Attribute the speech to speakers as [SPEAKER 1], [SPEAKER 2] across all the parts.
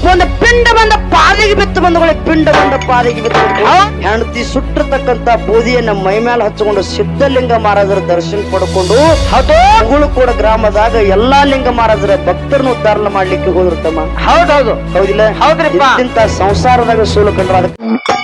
[SPEAKER 1] ಒಂದು ಪಿಂಡ ಬಂದ ಪಾದಿಗೆ ಬಿತ್ತು ಬಂದಗಳೇ ಪಿಂಡ ಬಂದ ಪಾದಿಗೆ ಬಿತ್ತು ಹೆಂಡತಿ ಸುಟ್ಟಿರ್ತಕ್ಕಂತ ಬೂದಿಯನ್ನ ಮೈ ಮೇಲೆ ಹಚ್ಚಿಕೊಂಡು ಸಿದ್ಧಲಿಂಗ ಮಹಾರಾಜರ ದರ್ಶನ ಪಡ್ಕೊಂಡು ಹೌದು ಕೂಡ ಗ್ರಾಮದಾಗ ಎಲ್ಲಾ ಲಿಂಗ ಮಹಾರಾಜರ ಭಕ್ತರನ್ನು ಉದ್ಧಾರ ಮಾಡ್ಲಿಕ್ಕೆ ಹೋದಿರ್ತಮ್ಮ
[SPEAKER 2] ಹೌದೌದು
[SPEAKER 1] ಹೌದಿಲ್ಲ
[SPEAKER 2] ಹೌದ್ರಿಪ್ಪ.
[SPEAKER 1] ಇಂಥ ಸಂಸಾರದಾಗ ಸೋಲು ಕಂಡ್ರ ಅದಕ್ಕೆ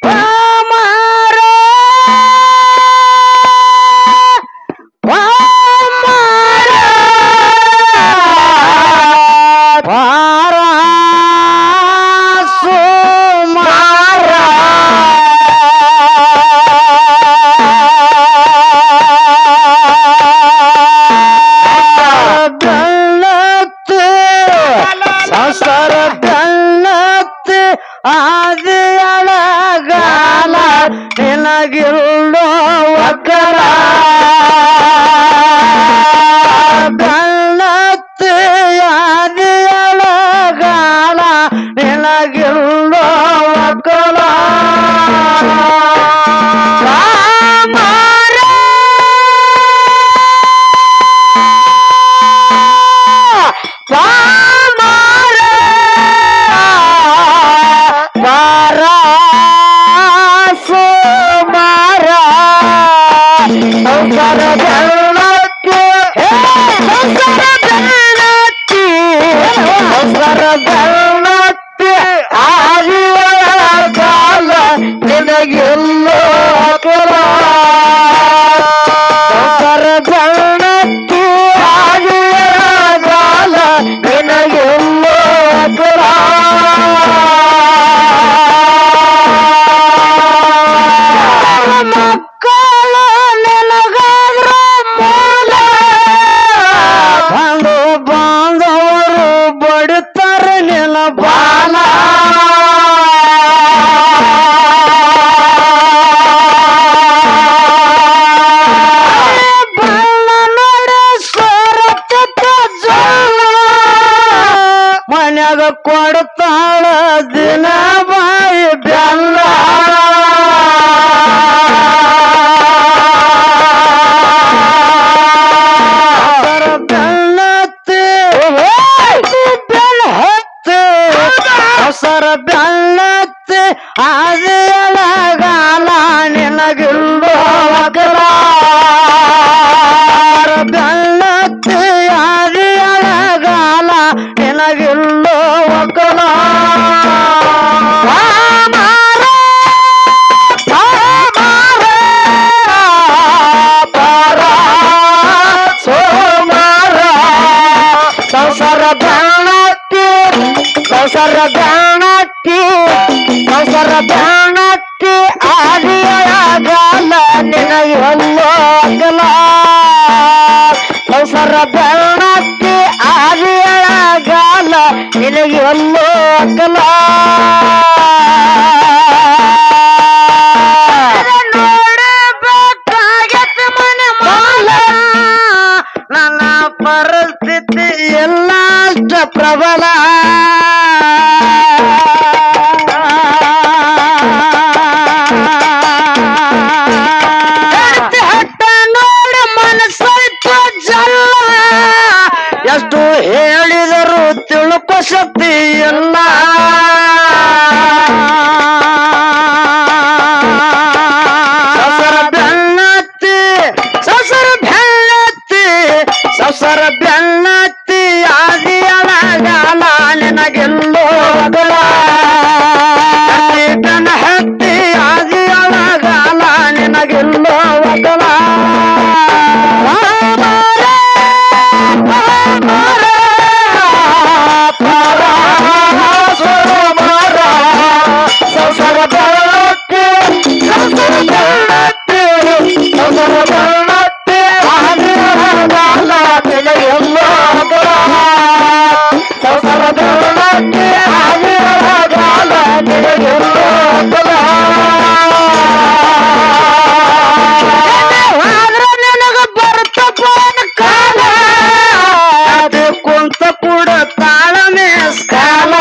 [SPEAKER 2] ಸಂಸಾರ ಗಣ್ಣತ್ತೆ ಆದಿಯಳಗಾಲ ನಿನಗಿಲ್ಲೋ ಒಕ್ಕರ ಗಣ್ಣತ್ತೆ ಆದಿಯಳಗಾಲ ನಿನಗಿಲ್ಲೋ ಒಕ್ಕಲ ನಿನಗೆಲ್ಲೋ ಸಂಸಾರ ಗಣಕ್ಕೆ ಆಗಿರಗಾಲ ನಿನಗೆಲ್ಲೋ ಮಕ್ಕಳ ನಿನಗಾದ್ರ ಮೂಲ ಬಂದು ಬಾಂಧವರು ಬಡುತ್ತಾರೆ ನಿನ ಬಾಲ ಮನ್ಯಾಗ ಕೊಡ್ತಾಳ ದಿನ ಬಾಯಿ ಬೆಲ್ಲ ಬೆನ್ನತ್ತಿ ಬೆಲ್ಲ ಹತ್ತಿ ಹೊಸರ ಬೆನ್ನತ್ತಿ ಆದಿಯಳಗಾಲ ನಿನಗಿಲ್ಲೋ ಅಗಲ ಬೆನ್ನತ್ತಿ ಆದಿಯಳಗಾಲ ನಿನಗಿಲ್ಲೋ ಒಕ್ಕಲ ಸಂಸಾರ ಬಾಣಕ್ಕೆ ಸಂಸಾರ ಬಾಣಕ್ಕೆ ಸಂಸಾರ ಬಾಣಕ್ಕೆ ಆದಿಯಳಗಾಲ ನಿನಗೆಲ್ಲೋ ಅಗಲ ಸಂಸಾರ ಬಾಣಕ್ಕೆ ಆದಿಯಳಗಾಲ ನಿನಗೆಲ್ಲೋ ಅಗಲ ನೋಡಬೇಕಾಗತ್ತೆ ಮನೆ ಮಾಲ ನನ್ನ ಪರಿಸ್ಥಿತಿ ಎಲ್ಲ ಅಷ್ಟ ಪ್ರಬಲ ಹೆಂಡ್ತಿ ಹಠ ನೋಡಿ ಮನಸ್ಸಾಯ್ತು ಜಲ್ಲ ಎಷ್ಟು ಹೇಳಿದರು ತಿಳುಕೋ ಶಕ್ತಿ ಇಲ್ಲ ಸಸರ ಬೆನ್ನತ್ತಿ ಸಸರ ಬೆನ್ನತ್ತಿ ಸಸರ ಬೆನ್ನತ್ತಿ ಆದಿಯಳಗಾಲ ನಿನಗೆಲ್ಲೋ ಅಗಲ ಕನ್ನ ಹತ್ತಿ ಆದಿಯಳಗಾಲ ನಿನಗೆಲ್ಲೋ ಅಗಲ ಕುಂತ ಕೂಡ ತಾಳಮೆ ಸ್ಕಾಲ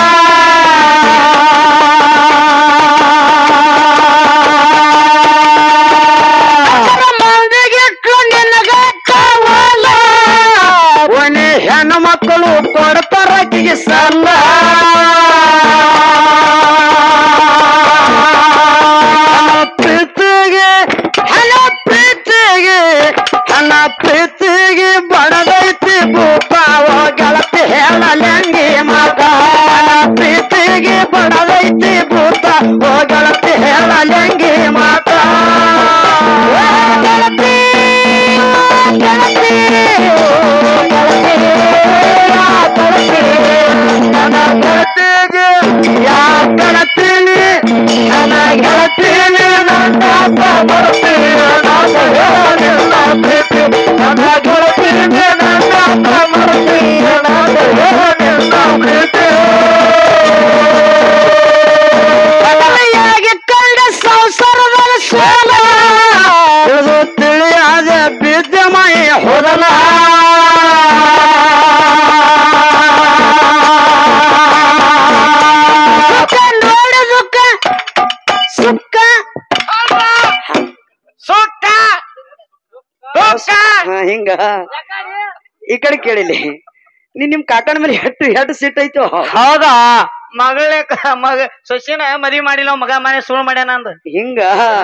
[SPEAKER 2] ಮಂದಿಗೆ ನಿನಗ ಕಾವಲ ಒಣೆ ಹೆಣ್ಣು ಮಕ್ಕಳು ಕೊಡ್ತಾರ ಸಲ್ಲ ಪ್ರೀತಿ ನನ್ನ ಗೆಳತಿ ನನ್ನ ಮರತಿ ನಿನ್ನ ಪ್ರೀತಿ ಬದಲಿಯಾಗಿ ಕಂಡ ಸಂಸಾರದ ಸೋಲ ತಿಳಿದು ತಿಳಿಯಾದ ಬಿದ್ದಮೈ ಹೋದಲ ಸುಖ ನೋಡಿ ದುಃಖ ಸುಖ ಸುಖ ದುಃಖ
[SPEAKER 1] ಹಾ, ಹಿಂಗ ಈ ಕಡೆ ಕೇಳಿಲಿ ನೀ ನಿಮ್ ಕಾಕನ ಮೇಲೆ ಎಷ್ಟು ಎಷ್ಟು ಸಿಟ್ ಐತೋ
[SPEAKER 2] ಹೌದಾ ಮಗಳೇ ಮಗ ಸೊಸಿನ ಮದ್ವಿ ಮಾಡಿಲ್ಲ ಮಗ ಮನೆ ಸುಳ್ಳು ಮಾಡ್ಯಾನ ಅಂದ
[SPEAKER 1] ಹಿಂಗ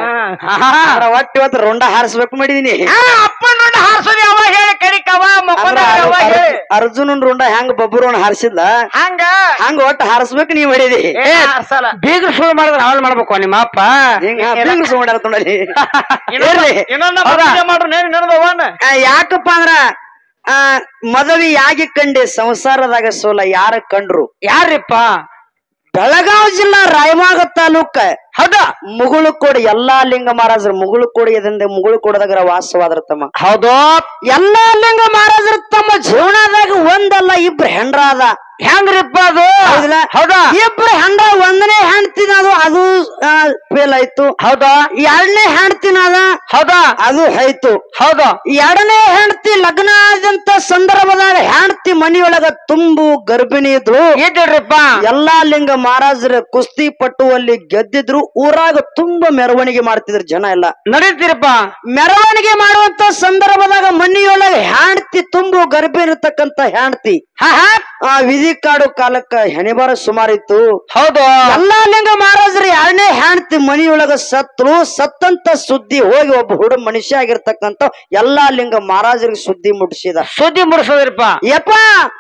[SPEAKER 1] ಅದ್ರ ಒಟ್ಟು ಇವತ್ತು ರೊಂಡ ಹಾರಿಸ್ಬೇಕು ಮಾಡಿದೀನಿ
[SPEAKER 2] ಅಪ್ಪ ನೋಡಿ ಹಾರ್ಸೋದಿ ಅವ ಹೇಳಿ ಕಡಿಕವ ಮಕ್ಕೊಂದ
[SPEAKER 1] ಅಂದ್ರ
[SPEAKER 2] ಅವ
[SPEAKER 1] ಅರ್-
[SPEAKER 2] ಹೇಳಿ
[SPEAKER 1] ಅರ್ಜುನನ್ ರುಂಡ ಹೆಂಗ್ ಬಬ್ಬುರೋಣ ಹಾರಿಸಿದ್ಲ
[SPEAKER 2] ಹಂಗ
[SPEAKER 1] ಹಂಗ ಒಟ್ಟು ಹಾರಿಸ್ಬೇಕು ನೀವ್ ಮಾಡಿದಿ
[SPEAKER 2] ಏ ಹಾರ್ಸಲ್ಲ
[SPEAKER 3] ಬೀಗ್ರ ಸುಳ್ಳು ಮಾಡಿದ್ರೆ ಅವಳು ಮಾಡ್ಬೇಕು ನಿಮ್ಮ ಅಪ್ಪ
[SPEAKER 1] ಹಿಂಗ ಬಿಂಗ್ ಸುಮಾರ ತೊಂಡಲಿ
[SPEAKER 2] ಇನ್ನೊಂದ್- ಇನ್ನೊಂದ್ ಪೂಜೆ ಮಾಡ್ರು ನೇನು ಇನ್ನೊಂದ್
[SPEAKER 1] ಯಾಕಪ್ಪ ಅಂದ್ರ ಆ ಮದುವೆ ಯಾಗಿ ಕಂಡೆ ಸಂಸಾರದಾಗ ಸೋಲ ಯಾರ ಕಂಡ್ರು
[SPEAKER 3] ಯಾರಿಪ್ಪ
[SPEAKER 1] ಬೆಳಗಾವಿ ಜಿಲ್ಲಾ ರಾಯಮಾಗ ತಾಲೂಕ
[SPEAKER 3] ಹೌದಾ
[SPEAKER 1] ಮುಗುಳುಕೋಡಿ ಎಲ್ಲಾ ಲಿಂಗ ಮಹಾರಾಜರು ಮುಗುಳುಕೋಡಿ ಎದಂದೆ ಮುಗುಳುಕೋಡದಾಗ ವಾಸವಾದ್ರ ತಮ್ಮ
[SPEAKER 3] ಹೌದು
[SPEAKER 1] ಎಲ್ಲಾ ಲಿಂಗ ಮಹಾರಾಜರು ತಮ್ಮ ಜೀವನದಾಗ ಒಂದಲ್ಲ ಇಬ್ರು ಹೆಂಡ್ರಾದ
[SPEAKER 3] ಹೆಂಗ್ರಿಪ್ಪ ಅದು
[SPEAKER 1] ಹೌದಿಲ್ಲ?
[SPEAKER 3] ಹೌದಾ
[SPEAKER 1] ಇಬ್ರು ಹೆಂಡ್ರ ಒಂದನೇ ಹೆಣ್ತಿನ ಅದು ಅದು ಫೇಲ್ ಆಯ್ತು
[SPEAKER 3] ಹೌದಾ
[SPEAKER 1] ಎರಡನೇ ಹೆಣ್ತಿನ ಅದ
[SPEAKER 3] ಹೌದಾ
[SPEAKER 1] ಅದು ಆಯ್ತು
[SPEAKER 3] ಹೌದಾ
[SPEAKER 1] ಎರಡನೇ ಹೆಂಡತಿ ಲಗ್ನ ಆದಂತ ಸಂದರ್ಭದಾಗ ಹೆಂಡತಿ ಮನಿಯೊಳಗ ತುಂಬು ಗರ್ಭಿಣಿ ಇದ್ರು
[SPEAKER 3] ಇದ್ದಿಡ್ರಿಪ್ಪ
[SPEAKER 1] ಎಲ್ಲಾ ಲಿಂಗ ಮಹಾರಾಜರ ಕುಸ್ತಿ ಪಟ್ಟುವಲ್ಲಿ ಗೆದ್ದಿದ್ರು ಊರಾಗ ತುಂಬಾ ಮೆರವಣಿಗೆ ಮಾಡ್ತಿದ್ರು ಜನ ಎಲ್ಲ
[SPEAKER 3] ನಡೀತಿರಪ್ಪ
[SPEAKER 1] ಮೆರವಣಿಗೆ ಮಾಡುವಂತ ಸಂದರ್ಭದಾಗ ಮನಿಯೊಳಗ ಹೆಂಡತಿ ತುಂಬು ಗರ್ಭಿಣಿ ಇರ್ತಕ್ಕಂತ ಹೆಂಡತಿ
[SPEAKER 3] ಹಾ ಹಾ
[SPEAKER 1] ಆ ವಿಧಿ ಕಾಡು ಕಾಲಕ್ಕ ಹೆಣಿಬಾರ ಸುಮಾರಿತ್ತು
[SPEAKER 3] ಹೌದು
[SPEAKER 1] ಎಲ್ಲಾ ಲಿಂಗ ಮಹಾರಾಜರು ಎರಡನೇ ಹೆಂಡತಿ ಮನಿಯೊಳಗ ಸತ್ರು ಸತ್ತಂತ ಸುದ್ದಿ ಹೋಗಿ ಒಬ್ಬ ಹುಡುಗ ಮನುಷ್ಯ ಆಗಿರ್ತಕ್ಕಂತ ಎಲ್ಲಾ ಲಿಂಗ ಮಹಾರಾಜರಿಗೆ ಸುದ್ದಿ ಮುಟ್ಟಿಸಿದ
[SPEAKER 3] ಸುದ್ದಿ ಮುಡ್ಸೋದ್ರಿಪ್ಪ
[SPEAKER 1] ಯಪ್ಪ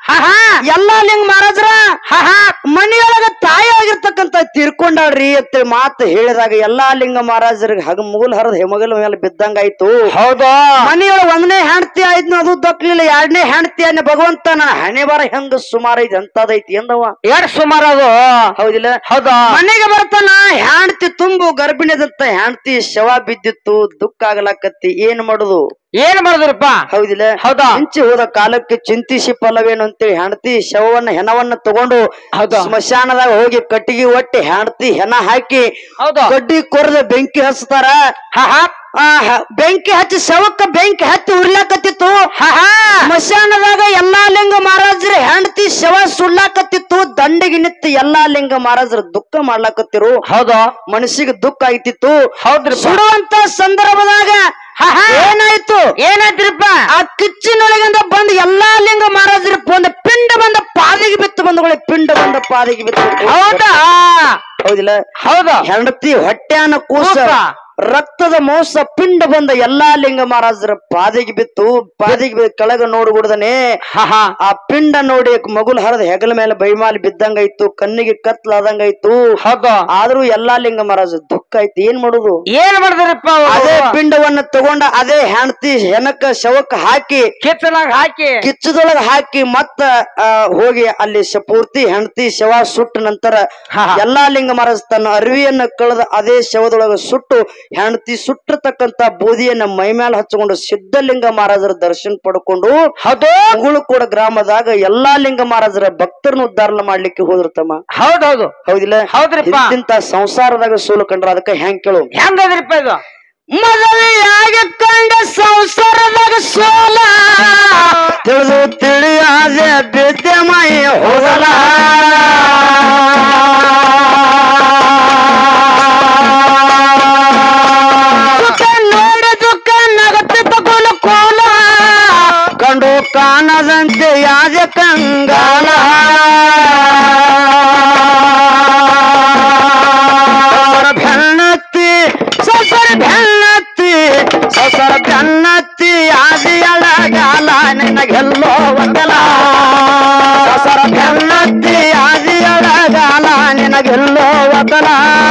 [SPEAKER 1] ಎಲ್ಲಾ ಲಿಂಗ ಮಹಾರಾಜರ ಮನಿಯೊಳಗ ತಾಯಿ ಆಗಿರ್ತಕ್ಕಂತ ತೀರ್ಕೊಂಡಾಳ್ರಿ ಅಂತ ಮಾತು ಹೇಳಿದಾಗ ಎಲ್ಲಾ ಲಿಂಗ ಮಹಾರಾಜರಿಗೆ ಹಗ ಮುಗುಲ್ ಹರದ ಹೆಮಗಲ ಮೇಲೆ ಬಿದ್ದಂಗಾಯ್ತು
[SPEAKER 3] ಹೌದು
[SPEAKER 1] ಮನಿಯೊಳಗ ಒಂದನೇ ಹೆಂಡತಿ ಆಯ್ತು ಅದು ದಕ್ಕಲಿಲ್ಲ ಎರಡನೇ ಹೆಂಡತಿ ಅನ್ನ ಭಗವಂತ ನನ್ನ ಹಣೆ ಬರ ಹೆಂಗ ಸುಮಾರು ಐತಿ ಅಂತದೈತಿ ಎಂದವ
[SPEAKER 3] ಎಷ್ಟ್ ಸುಮಾರು ಅದು
[SPEAKER 1] ಹೌದಿಲ್ಲ
[SPEAKER 3] ಹೌದಾ
[SPEAKER 1] ಮನೆಗೆ ಬರ್ತಾನ ಹೆಂಡತಿ ತುಂಬು ಗರ್ಭಿಣಿದಂತ ಹೆಂಡತಿ ಶವ ಬಿದ್ದಿತ್ತು ದುಃಖ ಆಗ್ಲಾಕತ್ತಿ ಏನ್ ಮಾಡುದು
[SPEAKER 3] ಏನ್ ಮಾಡಿದ್ರಪ್ಪ
[SPEAKER 1] ಹೌದಿಲ್ಲ
[SPEAKER 3] ಹೌದಾ
[SPEAKER 1] ಹಂಚಿ ಹೋದ ಕಾಲಕ್ಕೆ ಚಿಂತಿಸಿ ಫಲವೇನು ಅಂತೇಳಿ ಹೆಂಡತಿ ಶವವನ್ನ ಹೆಣವನ್ನ ತಗೊಂಡು
[SPEAKER 3] ಹೌದಾ
[SPEAKER 1] ಸ್ಮಶಾನದಾಗ ಹೋಗಿ ಕಟ್ಟಿಗೆ ಒಟ್ಟಿ ಹೆಂಡತಿ ಹೆಣ ಹಾಕಿ
[SPEAKER 3] ಹೌದಾ
[SPEAKER 1] ಕಡ್ಡಿ ಕೊರದ ಬೆಂಕಿ ಹಚ್ತಾರ
[SPEAKER 3] ಹಾ ಹಾ
[SPEAKER 1] ಆ ಹ- ಬೆಂಕಿ ಹಚ್ಚಿ ಶವಕ್ಕ ಬೆಂಕಿ ಹತ್ತಿ ಉರ್ಲಾಕತ್ತಿತ್ತು ಸ್ಮಶಾನದಾಗ ಎಲ್ಲಾ ಲಿಂಗ ಮಹಾರಾಜರ ಹೆಂಡತಿ ಶವ ಸುಳ್ಳಾಕತ್ತಿತ್ತು ದಂಡಿಗೆ ನಿಂತು ಎಲ್ಲಾ ಲಿಂಗ ಮಹಾರಾಜರು ದುಃಖ ಮಾಡ್ಲಾಕತ್ತಿರು
[SPEAKER 3] ಹೌದಾ
[SPEAKER 1] ಮನಸ್ಸಿಗೆ ದುಃಖ ಆಯ್ತಿತ್ತು
[SPEAKER 3] ಹೌದ್ರಿಪ್ಪ
[SPEAKER 1] ಸುಡುವಂತ ಸಂದರ್ಭದಾಗ ಏನಾಯ್ತು
[SPEAKER 3] ಏನಾಯ್ತ್ರಿಪ್ಪ
[SPEAKER 1] ಆ ಕಿಚ್ಚಿನೊಳಗಿಂದ ಬಂದು ಎಲ್ಲಾ ಲಿಂಗ ಮಹಾರಾಜರು ಬಂದ ಪಿಂಡ ಬಂದ ಪಾದಿಗೆ ಬಿತ್ತು ಬಂದಗಳೇ ಪಿಂಡ ಬಂದ ಪಾದಿಗೆ ಬಿತ್ತು
[SPEAKER 3] ಹೌದಾ
[SPEAKER 1] ಹೌದಿಲ್ಲ
[SPEAKER 3] ಹೌದಾ
[SPEAKER 1] ಹೆಂಡತಿ ಹೊಟ್ಯಾನ ಕೂಸ
[SPEAKER 3] ಕೂಸ.
[SPEAKER 1] ರಕ್ತದ ಮೋಸ ಪಿಂಡ ಬಂದ ಎಲ್ಲಾ ಲಿಂಗ ಮಹಾರಾಜರ ಪಾದಿಗೆ ಬಿತ್ತು ಪಾದಿಗೆ ಬಿದ್ದು ಕೆಳಗ ನೋಡ್ಬಿಡ್ದನೆ
[SPEAKER 3] ಹಾ ಹಾ
[SPEAKER 1] ಆ ಪಿಂಡ ನೋಡಿ ಮಗುಲ್ ಹರದ ಹೆಗಲ ಮೇಲೆ ಬೈಮಾಲಿ ಬಿದ್ದಂಗಾಯ್ತು ಕಣ್ಣಿಗೆ ಕತ್ಲಾದಂಗಾಯ್ತು
[SPEAKER 3] ಹೌದಾ
[SPEAKER 1] ಆದ್ರೂ ಎಲ್ಲಾ ಲಿಂಗ ಮಹಾರಾಜ ದುಃಖ ಆಯ್ತು ಏನ್ ಮಾಡುದು
[SPEAKER 3] ಏನ್ ಮಾಡಿದ್ರಪ್ಪ
[SPEAKER 1] ಅದೇ ಪಿಂಡವನ್ನ ತಗೊಂಡ ಅದೇ ಹೆಂಡತಿ ಹೆಣಕ್ಕ ಶವಕ್ಕ ಹಾಕಿ
[SPEAKER 3] ಕಿತ್ತನಾಗ ಹಾಕಿ
[SPEAKER 1] ಕಿಚ್ಚದೊಳಗ ಹಾಕಿ ಮತ್ತ ಆ, ಹೋಗಿ ಅಲ್ಲಿ ಶ- ಪೂರ್ತಿ ಹೆಂಡತಿ ಶವ ಸುಟ್ಟ ನಂತರ
[SPEAKER 3] ಹಾ, ಹಾ.
[SPEAKER 1] ಎಲ್ಲಾ ಲಿಂಗ ಮಹಾರಾಜ್ ತನ್ನ ಅರಿವಿಯನ್ನ ಕಳೆದ ಅದೇ ಶವದೊಳಗ ಸುಟ್ಟು ಹೆಂಡತಿ ಸುಟ್ಟಿರ್ತಕ್ಕಂತ ಬೂದಿಯನ್ನ ಮೈ ಮೇಲೆ ಹಚ್ಚಿಕೊಂಡು ಸಿದ್ಧಲಿಂಗ ಮಹಾರಾಜರ ದರ್ಶನ ಪಡ್ಕೊಂಡು
[SPEAKER 3] ಹೌದು
[SPEAKER 1] ಮುಗುಳುಕೋಡ ಗ್ರಾಮದಾಗ ಎಲ್ಲಾ ಲಿಂಗ ಮಹಾರಾಜರ ಭಕ್ತರನ್ನ ಉದ್ಧಾರ ಮಾಡ್ಲಿಕ್ಕೆ ಹೋದ್ರ ತಮ್ಮ
[SPEAKER 3] ಹೌದೌದು
[SPEAKER 1] ಹೌದಿಲ್ಲ
[SPEAKER 3] ಹೌದ್ರಿಪ್ಪ
[SPEAKER 1] ಇಂತ ಸಂಸಾರದಾಗ ಸೋಲು ಕಂಡ್ರ ಅದಕ್ಕೆ ಹೆಂಗ್ ಕೇಳು
[SPEAKER 3] ಹೆಂಗದ್ರಿಪ್ಪ ಇದು
[SPEAKER 1] ಮದುವೆಯಾಗ ಕಂಡ ಸಂಸಾರದಾಗ ಸೋಲ ತಿಳಿದು ತಿಳಿಯಾದೆ ಬಿದ್ದೆ ಮೈ ಹೋಗಲ ದುಃಖ ನೋಡಿ ದುಃಖ ನಗತಿ ತಗೊಲ ಕೋಲ ಕಂಡು ಕಾಣದಂತೆ ಯಾದ ಕಂಗಾಲ ಸಸರ ಬೆನ್ನತ್ತಿ ಸಸರ ಬೆನ್ನತ್ತಿ ಸಸರ ಬೆನ್ನತ್ತಿ ಆದಿಯಳಗಾಲ ನಿನಗೆಲ್ಲೋ ಒಂದಲ ಸಸರ ಬೆನ್ನತ್ತಿ ಆದಿಯಳಗಾಲ ನಿನಗೆಲ್ಲೋ ಒಂದಲ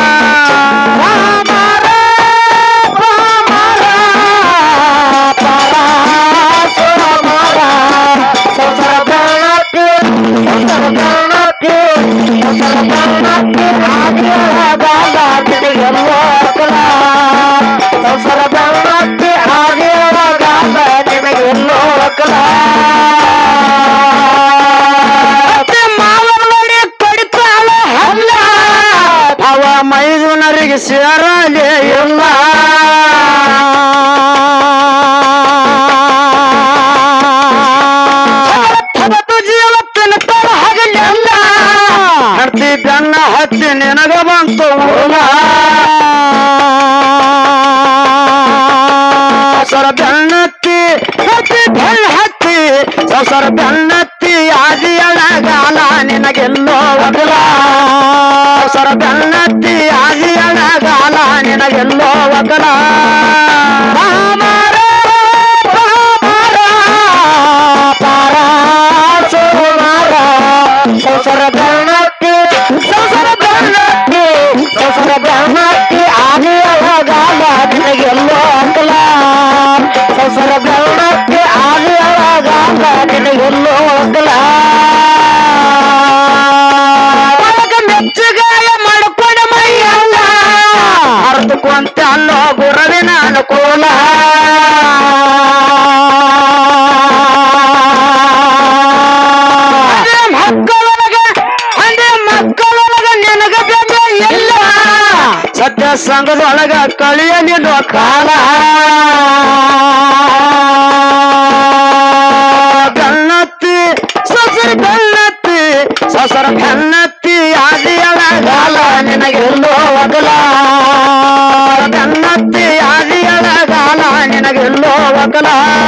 [SPEAKER 1] ರಾಮರ, ರಾಮರ, ಪರ, ಸುರಮರ, ಸಸರ ಬೆನ್ನತ್ತಿ, ಸಸರ ಬೆನ್ನತ್ತಿ, ಸಸರ ಬೆನ್ನತ್ತಿ ಆದಿಯಳಗಾಲ ನಿನಗೆಲ್ಲೋ ಒಂದಲ ಸಸರ ಬೆನ್ನತ್ತಿ ಆದಿಯಳಗಾಲ ಹೊಗಲ ಅತ್ತೆ ಮಾವನೊಡೆ ಕಡಿತಾಳ ಹಲ್ಲ ಅವ ಮೈದುನರಿಗೆ ಸೇರಲೇ ಇಲ್ಲ ಅವತ್ತು ಜೀವ ತಿನ್ನುತ್ತಾಳ ಹಗಲೆಲ್ಲ ಹಡ್ತಿ ಬೆನ್ನ ಹತ್ತಿ ನಿನಗ ಬಂತು ಉರುಳ ಸೊಸರ ಬೆನ್ನತ್ತಿ ಹತ್ತಿ ಬೆನ್ನ ಹತ್ತಿ ಸೊಸರ ಬೆನ್ನತ್ತಿ ಆದಿಯಳಗಾಲ ನಿನಗೆಲ್ಲೋ ಒಗಲ ಸೊಸರ ಬೆನ್ನತ್ತಿ ಆದಿಯಳಗಾಲ ನಿನಗೆಲ್ಲೋ ಒಗಲ ಮಾಮಾರ, ಮಾಮಾರ, ಪಾರ, ಸೋಮಾರ, ಸೊಸರ ಬೆನ್ನತ್ತಿ ಸೊಸರ ಬೆನ್ನತ್ತಿ ಸೊಸರ ಬೆನ್ನತ್ತಿ ಆದಿಯಳಗಾಲ ನಿನಗೆಲ್ಲೋ ಒಗಲ ಸೊಸರ ಬೆನ್ನತ್ತಿ ಆದಿಯಳಗಾಲ ನಿನಗೆಲ್ಲೋ ಒಗಲ ಒಳಗ ಮೆಚ್ಚುಗಾಯ ಮಾಡ್ಕೊಡ ಮೈಯಲ್ಲ ಅರ್ಧಕೊಂತ ಅನ್ನೋ ಗುರವಿನ ಅನುಕೂಲ ಅದೇ ಮಕ್ಕಳೊಳಗ ಅದೇ ಮಕ್ಕಳೊಳಗ ನಿನಗ ಬೆಲೆ ಇಲ್ಲ ಸತ್ಯ ಸಂಘದೊಳಗ ಕಳಿಯ ನಿಲ್ಲುವ ಕಾಲ ಬೆನ್ನತ್ತಿ ಸೊಸರ ಬೆನ್ನತ್ತಿ ಸೊಸರ ಬೆನ್ನತ್ತಿ ಆದಿಯಳಗಾಲ ನಿನಗೆಲ್ಲೋ ಒಗಲ ಬೆನ್ನತ್ತಿ ಆದಿಯಳಗಾಲ ನಿನಗೆಲ್ಲೋ ಒಗಲ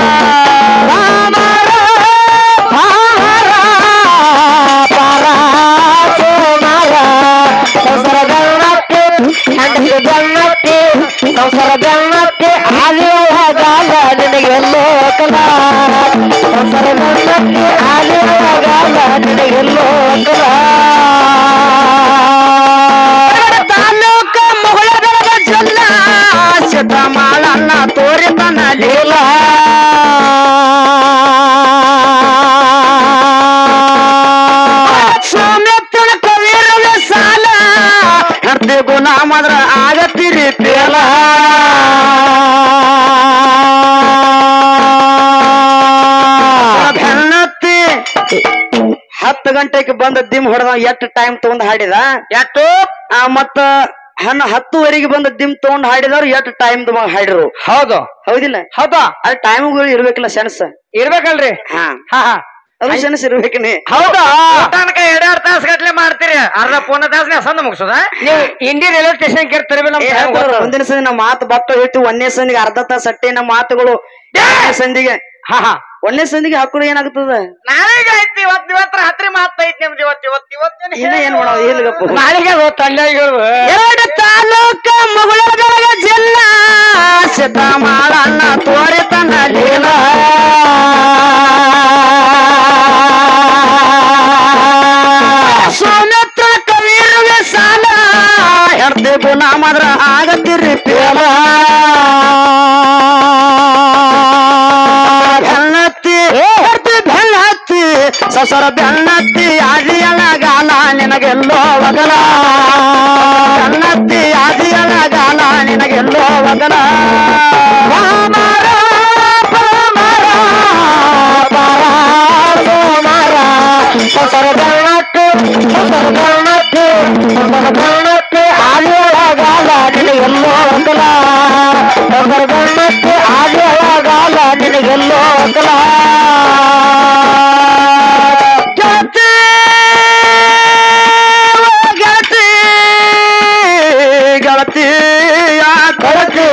[SPEAKER 1] ರಾಮರ ಪಾರ ಪಾರ ಸೋಮರ ಸೊಸರ ಬೆನ್ನತ್ತಿ ಹೆಂಡತಿ ಬೆನ್ನತ್ತಿ ಸೊಸರ ಬೆನ್ನತ್ತಿ ಆದಿಯಳಗಾಲ ನಿನಗೆಲ್ಲೋ ಒಗಲ ಸೊಸರ ಬೆನ್ನತ್ತಿ ಆದಿಯಳಗಾಲ ನಿನಗೆಲ್ಲೋ ಒಗಲ ತಾಲೂಕ ಮುಗಳದೊಳಗ ಜಲ್ಲ ಸಿದ್ಧ ಮಾಳನ್ನ ತೋರಿತನ ಲೀಲ ಸೌಮ್ಯತ್ತನ ಕವಿರವ ಸಾಲ ಹರ್ತಿ ಗುಣ ಮಾದ್ರ ಆಗತ್ತಿರಿ ಪೇಲ ಬೆನ್ನತ್ತಿ ಹತ್ತು ಗಂಟೆಗೆ ಬಂದ ದಿಮ್ ಹೊಡೆದ ಎಷ್ಟು ಟೈಮ್ ತಗೊಂಡ್ ಹಾಡಿದ
[SPEAKER 3] ಎಟ್ಟು
[SPEAKER 1] ಆ ಮತ್ತ ಹನ್ನ ಹತ್ತುವರೆಗೆ ಬಂದ ದಿಮ್ ತಗೊಂಡ್ ಹಾಡಿದವ್ರು ಎಷ್ಟು ಟೈಮ್ ಹಾಡಿರು
[SPEAKER 3] ಹೌದು
[SPEAKER 1] ಹೌದಿಲ್ಲ
[SPEAKER 3] ಹೌದಾ
[SPEAKER 1] ಅದು ಟೈಮ್ಗಳು ಇರ್ಬೇಕಿಲ್ಲ ಸೆನ್ಸ್
[SPEAKER 3] ಇರ್ಬೇಕಲ್ರಿ
[SPEAKER 1] ಹಾ
[SPEAKER 3] ಹಾ ಹಾ
[SPEAKER 1] ಅದು ಸೆನ್ಸ್ ಇರ್ಬೇಕನಿ
[SPEAKER 3] ಹೌದಾ
[SPEAKER 2] ತನಕ ಎರಡೆರಡು ತಾಸು ಗಟ್ಲೆ ಮಾಡ್ತೀರಿ ಅರ್ಧ ಪೂರ್ಣ ತಾಸ್ಗೆ ಸಂದ ಮುಗಿಸೋದ
[SPEAKER 3] ನೀವು ಇಂಡಿಯನ್ ರೈಲ್ವೆ ಸ್ಟೇಷನ್ ಕೇಳ್ತಿರ್ವಿ ನಮ್
[SPEAKER 1] ಏ, ಹೌದು, ಮುಂದಿನ ಸಂದಿ ನಮ್ಮ ಮಾತು ಬಟ್ಟ ಇಟ್ಟು ಒಂದೇ ಸಂದಿಗೆ ಅರ್ಧ ತಾಸ ಅಟ್ಟೆ ನಮ್ಮ ಮಾತುಗಳು ಎರಡನೇ ಸಂದಿಗೆ
[SPEAKER 3] ಹಾ ಹಾ
[SPEAKER 1] ಒಂದೇ ಸಂದಿಗೆ ಹಾಕೋದು ಏನಾಗ್ತದ
[SPEAKER 2] ನಾಳೆಗೆ ಐತಿ ಇವತ್ತು ಇವತ್ತರ ಹತ್ರಿ ಮಾತೈತಿ ನಿಮ್ದು ಇವತ್ತು ಇವತ್ತು ಇವತ್ತೇನು
[SPEAKER 1] ಇನ್ನ ಏನ್ ಮಾಡೋದು ಇಲ್ಲಿಗಪ್ಪ
[SPEAKER 3] ನಾಳೆಗೆ ಅದು ತಂಡಗಳು
[SPEAKER 1] ಎರಡು ತಾಲೂಕ ಮುಗಳದೊಳಗ ಜಿಲ್ಲ ಸಿದ್ಧ ಮಾಳನ್ನ ತೋರಿತನ ಲೀಲ ಸೋನತ್ರ ಕವಿರುವೆ ಸಾಲ ಹೆಡ್ದೆ ಗುಣ ಮಾದ್ರ ಆಗತ್ತಿರಿ ಪೇಲ ಬೆನ್ನತ್ತಿ ಹೆಡ್ತಿ ಬೆನ್ನತ್ತಿ ಸಸರ ಬೆನ್ನತ್ತಿ ಆದಿಯಲ ಗಾಲ ನಿನಗೆಲ್ಲೋ ಒಗಲ ಬೆನ್ನತ್ತಿ ಆದಿಯಲ ಗಾಲ ನಿನಗೆಲ್ಲೋ ಒಗಲ ರಾಮರ ಪರಮರ ಪರ ಸೋಮರ ಸಸರ ಬೆನ್ನತ್ತಿ ಸಸರ ಬೆನ್ನತ್ತಿ ಸಸರ ಬೆನ್ನತ್ತಿ ಆದಿಯಲ ಗಾಲ ನಿನಗೆಲ್ಲೋ ಒಗಲ ಸಸರ ಬೆನ್ನತ್ತಿ ಆದಿಯಲ ಗಾಲ ನಿನಗೆಲ್ಲೋ ಒಗಲ ಗೆಳತಿ ಓ ಗೆಳತಿ ಗೆಳತಿ ಯಾ ಗೆಳತಿ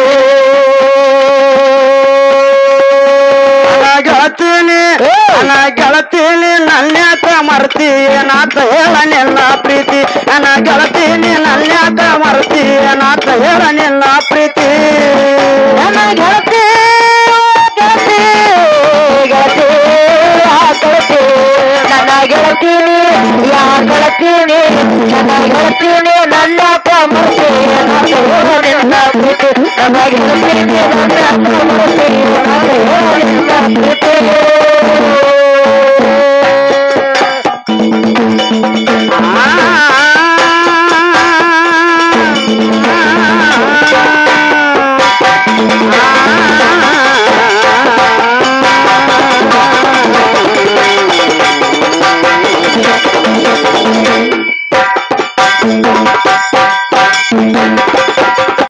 [SPEAKER 1] ನನ್ನ ಗೆಳತೀನಿ ನನ್ನ ಗೆಳತೀನಿ ನನ್ಯಾಕ ಮರ್ತಿ ಏನಾತ ಹೇಳ ನಿನ್ನ ಪ್ರೀತಿ ನನ್ನ ಗೆಳತೀನಿ ನನ್ಯಾಕ ಮರ್ತಿ ಏನಾತ ಹೇಳ ನಿನ್ನ ಪ್ರೀತಿ ನನ್ನ ಗೆಳತಿ ಗೆಳತಿ ಗೆಳತಿ ಯಾ ಗೆಳತಿ ನನ್ನ ಗೆಳತೀನಿ ಯಾ ಗೆಳತೀನಿ ನನ್ನ ಗೆಳತೀನಿ ನನ್ನ ಮರ್ತಿ ಏನಾತ ಹೇಳ ನಿನ್ನ ಪ್ರೀತಿ ನನ್ನ ಗೆಳತೀನಿ ನನ್ನ ಮರ್ತಿ ಏನಾತ ಹೇಳ ನಿನ್ನ ಪ್ರೀತಿ ಆ